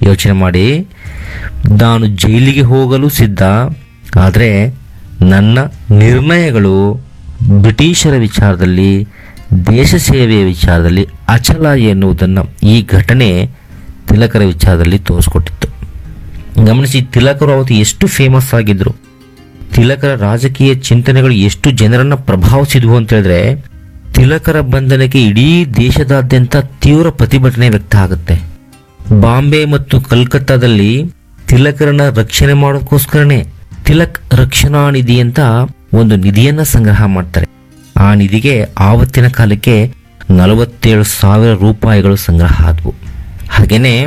ಯೋಚನೆ ಮಾಡಿ ನಾನು ಜೈಲಿಗೆ ಹೋಗಲು ಸಿದ್ಧ ಆದರೆ ನನ್ನ ನಿರ್ಣಯಗಳು ಬ್ರಿಟಿಷರ ವಿಚಾರದಲ್ಲಿ ದೇಶ ಸೇವೆಯ ವಿಚಾರದಲ್ಲಿ ಅಚಲ ಎನ್ನುವುದನ್ನು ಈ ಘಟನೆ ತಿಲಕರ ವಿಚಾರದಲ್ಲಿ ತೋರಿಸ್ಕೊಟ್ಟಿತ್ತು ಗಮನಿಸಿ ತಿಲಕರು ಅವತ್ತು ಎಷ್ಟು ಫೇಮಸ್ ಆಗಿದ್ರು ತಿಲಕರ ರಾಜಕೀಯ ಚಿಂತನೆಗಳು ಎಷ್ಟು ಜನರನ್ನ ಪ್ರಭಾವಿಸಿದ್ವು ಅಂತ ಹೇಳಿದ್ರೆ ತಿಲಕರ ಬಂಧನಕ್ಕೆ ಇಡೀ ದೇಶದಾದ್ಯಂತ ತೀವ್ರ ಪ್ರತಿಭಟನೆ ವ್ಯಕ್ತ ಆಗುತ್ತೆ ಬಾಂಬೆ ಮತ್ತು ಕಲ್ಕತ್ತಾದಲ್ಲಿ ತಿಲಕರನ್ನ ರಕ್ಷಣೆ ಮಾಡೋದಕ್ಕೋಸ್ಕರನೇ ತಿಲಕ್ ರಕ್ಷಣಾ ನಿಧಿ ಅಂತ ಒಂದು ನಿಧಿಯನ್ನ ಸಂಗ್ರಹ ಮಾಡ್ತಾರೆ ಆ ನಿಧಿಗೆ ಆವತ್ತಿನ ಕಾಲಕ್ಕೆ ನಲವತ್ತೇಳು ಸಾವಿರ ರೂಪಾಯಿಗಳು ಸಂಗ್ರಹ ಆದವು ಹಾಗೇನೆ